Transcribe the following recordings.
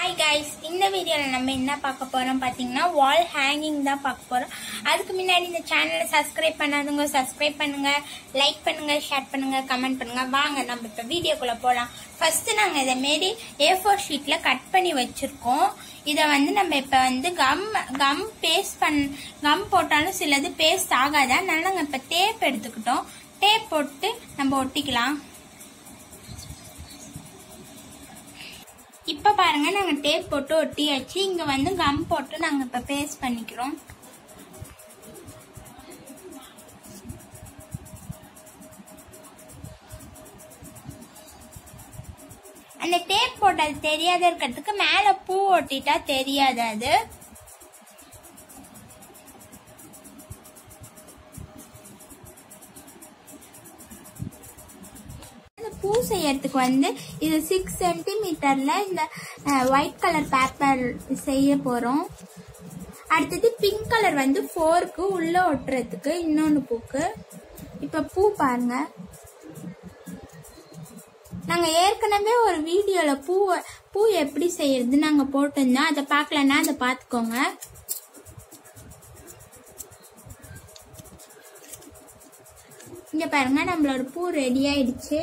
hi guys இந்த வீடியோவில் நம்ம என்ன பார்க்க போறோம் பார்த்தீங்கன்னா வால் ஹேங்கிங் தான் பார்க்க போறோம் அதுக்கு முன்னாடி இந்த சேனலை சப்ஸ்கிரைப் பண்ணாதவங்க சப்ஸ்கிரைப் பண்ணுங்க லைக் பண்ணுங்க ஷேர் பண்ணுங்க கமெண்ட் பண்ணுங்க வாங்க நம்ம இப்போ வீடியோக்குள்ள போகலாம் ஃபர்ஸ்ட் நாங்கள் இதை மாரி ஏ ஃபோர் ஷீட்டில் கட் பண்ணி வச்சிருக்கோம் இதை வந்து நம்ம இப்போ வந்து கம் கம் பேஸ்ட் பண் கம் போட்டாலும் சிலது பேஸ்ட் ஆகாது அதனால நாங்கள் இப்போ டேப் எடுத்துக்கிட்டோம் டேப் போட்டு நம்ம ஒட்டிக்கலாம் இப்ப பாருங்க நாங்க டேப் போட்டு ஒட்டியாச்சு இங்க வந்து கம் போட்டு நாங்க இப்ப பேஸ்ட் பண்ணிக்கிறோம் அந்த டேப் போட்டது தெரியாத இருக்கிறதுக்கு மேல பூ ஒட்டிட்டா தெரியாது அது இந்த பூ செய்யறதுக்கு வந்து இது சிக்ஸ் சென்டிமீட்டர்ல இந்த ஒயிட் கலர் பேப்பர் செய்ய போறோம் அடுத்தது பிங்க் கலர் வந்து ஃபோருக்கு உள்ள ஒட்டுறதுக்கு இன்னொன்னு பூக்கு இப்ப பூ பாருங்க நாங்க ஏற்கனவே ஒரு வீடியோல பூ பூ எப்படி செய்யறது நாங்க போட்டிருந்தோம் அதை பார்க்கலன்னா அதை பார்த்துக்கோங்க இங்க பாருங்க நம்மளோட பூ ரெடி ஆயிடுச்சு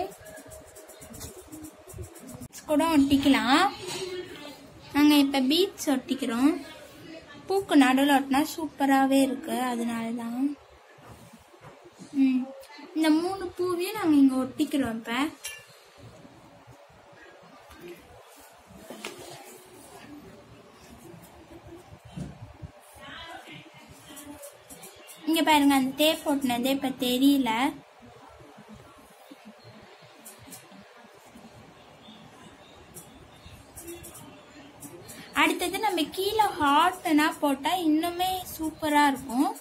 கூட ஒட்டிக்கலாம் நாங்க இப்ப பீட்ஸ் ஒட்டிக்கிறோம் பூக்கு நடுவில் ஒட்டினா சூப்பராகவே இருக்கு அதனால தான் ம் இந்த மூணு பூவையும் நாங்கள் இங்கே ஒட்டிக்கிறோம் இப்போ இங்க பாருங்க அந்த டேப் ஒட்டினது இப்ப தெரியல அடுத்தது நம்ம கீழே ஹார்ட்னா போட்டா இன்னுமே சூப்பரா இருக்கும்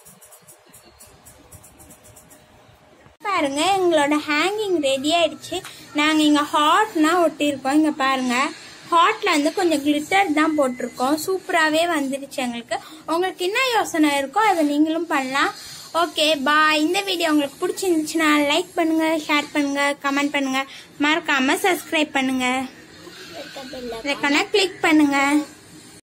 பாருங்க எங்களோட ஹேங்கிங் ரெடி ஆயிடுச்சு நாங்க இங்க ஹார்ட்னா ஒட்டியிருக்கோம் இங்க பாருங்க ஹார்ட்ல வந்து கொஞ்சம் கிளிட்டர் தான் போட்டிருக்கோம் சூப்பராகவே வந்துருச்சு எங்களுக்கு உங்களுக்கு என்ன யோசனை இருக்கோ அதை நீங்களும் பண்ணலாம் ஓகே பாய் இந்த வீடியோ உங்களுக்கு பிடிச்சிருந்துச்சுன்னா லைக் பண்ணுங்க ஷேர் பண்ணுங்க கமெண்ட் பண்ணுங்க மறக்காம சப்ஸ்கிரைப் பண்ணுங்க கிளிக் பண்ணுங்க